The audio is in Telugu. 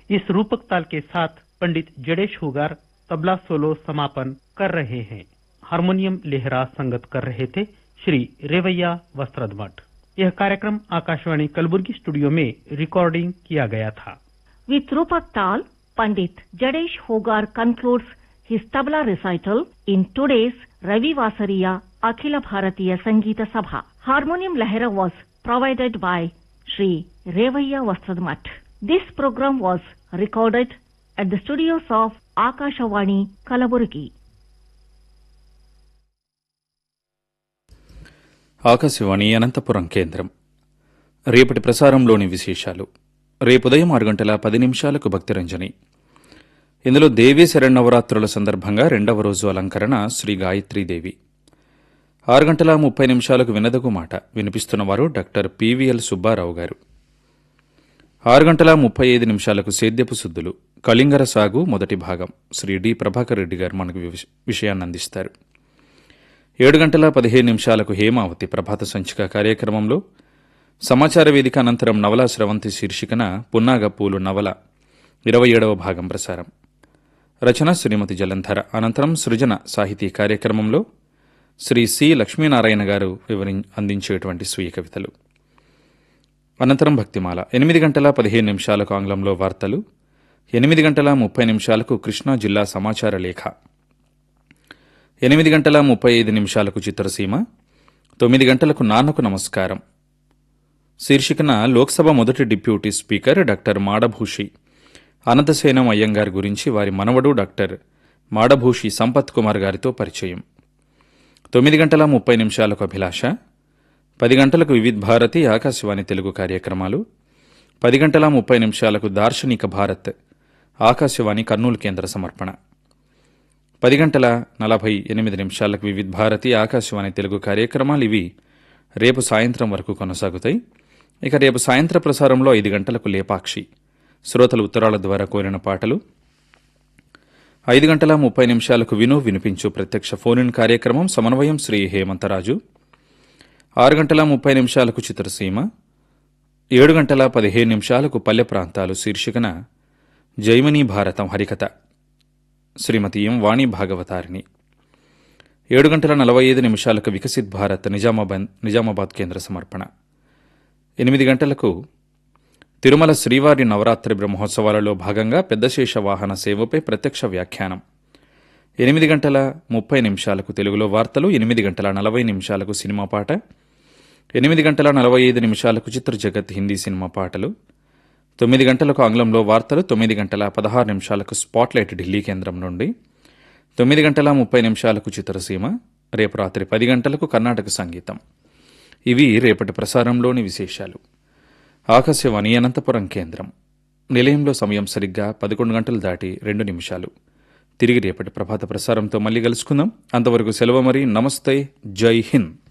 इस रूपक ताल के साथ पंडित जडेश हुगार तबला सोलो समापन कर रहे हैं हारमोनियम लेहरा संगत कर रहे थे श्री रेवैया वस्त्रद मठ यह कार्यक्रम आकाशवाणी कलबुर्गी स्टूडियो में रिकॉर्डिंग किया गया था With Rupak Tal, Pandit Jadesh Hogar concludes his tabla recital in today's Ravi Vasariya Akhila Bharatiya Sangeeta Sabha. Harmonium Lahira was provided by Sri Revaya Vastradmat. This program was recorded at the studios of Akashawani Kalaburgi. Akashvani Anantapuram కేంద్రం రేపటి ప్రసారంలోని విశేషాలు రేపు ఉదయం ఆరు గంటల పది నిమిషాలకు భక్తిరంజని ఇందులో దేవీ శరణవరాత్రుల సందర్భంగా రెండవ రోజు అలంకరణ శ్రీ గాయత్రీదేవి ఆరు గంటల ముప్పై నిమిషాలకు వినదగు మాట వినిపిస్తున్నవారు డాక్టర్ పివిఎల్ సుబ్బారావు గారు ఆరు గంటల ముప్పై ఐదు నిమిషాలకు సేద్యపు శుద్ధులు కళింగర సాగు మొదటి భాగం శ్రీ డి ప్రభాకర్ రెడ్డి గారు మనకు విష- విషయాన్ని అందిస్తారు ఏడు గంటల పదిహేను నిమిషాలకు హేమావతి ప్రభాత సంచిక కార్యక్రమంలో సమాచార వేదిక అనంతరం నవలా స్రవంతి శీర్షికన పున్నాగ పూలు నవల ఇరవై ఏడవ భాగం ప్రసారం రచన శ్రీమతి జలంధర అనంతరం సృజన సాహితీ కార్యక్రమంలో శ్రీ సి లక్ష్మీనారాయణ గారు వివరి అందించేటువంటి స్వీయ కవితలు అనంతరం భక్తిమాల ఎనిమిది గంటల పదిహేను నిమిషాలకు ఆంగ్లంలో వార్తలు ఎనిమిది గంటల ముప్పై నిమిషాలకు కృష్ణా జిల్లా సమాచార లేఖ ఎనిమిది గంటల ముప్పై ఐదు నిమిషాలకు చిత్రసీమ తొమ్మిది గంటలకు నాన్నకు నమస్కారం శీర్షికన లోక్సభ మొదటి deputy speaker doctor Madabhushi Anantasenam Ayyangar గురించి వారి మనవడు డాక్టర్ మాడభూషి సంపత్ కుమార్ గారితో పరిచయం తొమ్మిది గంటల ముప్పై నిమిషాలకు అభిలాష పది గంటలకు వివిధ్ భారతి ఆకాశవాణి తెలుగు కార్యక్రమాలు పది గంటల ముప్పై నిమిషాలకు దార్శనిక భారత్ ఆకాశవాణి కర్నూలు కేంద్ర సమర్పణ పది గంటల నలభై ఎనిమిది నిమిషాలకు వివిధ్ భారతి ఆకాశవాణి తెలుగు కార్యక్రమాలు ఇవి రేపు సాయంత్రం వరకు కొనసాగుతాయి ఇక రేపు సాయంత్ర ప్రసారంలో ఐదు గంటలకు లేపాక్షి శ్రోతలు ఉత్తరాల ద్వారా కోరిన పాటలు ఐదు గంటల ముప్పై నిమిషాలకు విను వినిపించు ప్రత్యక్ష ఫోన్ ఇన్ కార్యక్రమం సమన్వయం శ్రీ హేమంతరాజు ఆరు గంటల ముప్పై నిమిషాలకు చిత్రసీమ ఏడు గంటల పదిహేను నిమిషాలకు పల్లె ప్రాంతాలు శీర్షికన జైమనీ భారతం హరికథ శ్రీమతి ఎం వాణి భాగవతారిణి ఏడు గంటల నలభై ఐదు నిమిషాలకు వికసిత్ భారత్ నిజామాబాద్ నిజామాబాద్ కేంద్ర సమర్పణ ఎనిమిది గంటలకు తిరుమల శ్రీవారి నవరాత్రి బ్రహ్మోత్సవాలలో భాగంగా పెద్దశేష వాహన సేవపై ప్రత్యక్ష వ్యాఖ్యానం ఎనిమిది గంటల ముప్పై నిమిషాలకు తెలుగులో వార్తలు ఎనిమిది గంటల నలభై నిమిషాలకు సినిమా పాట ఎనిమిది గంటల నలభై ఐదు నిమిషాలకు చిత్ర జగత్ హిందీ సినిమా పాటలు తొమ్మిది గంటలకు ఆంగ్లంలో వార్తలు తొమ్మిది గంటల పదహారు నిమిషాలకు స్పాట్లైట్ ఢిల్లీ కేంద్రం నుండి తొమ్మిది గంటల ముప్పై నిమిషాలకు చిత్రసీమ రేపు రాత్రి పది గంటలకు కర్ణాటక సంగీతం ఇవి రేపటి ప్రసారంలోని విశేషాలు ఆకాశవాణి అనంతపురం కేంద్రం నిలయంలో సమయం సరిగ్గా పదకొండు గంటలు దాటి రెండు నిమిషాలు తిరిగి రేపటి ప్రభాత ప్రసారంతో మళ్ళీ కలుసుకుందాం అంతవరకు సెలవు మరి నమస్తే జై హింద్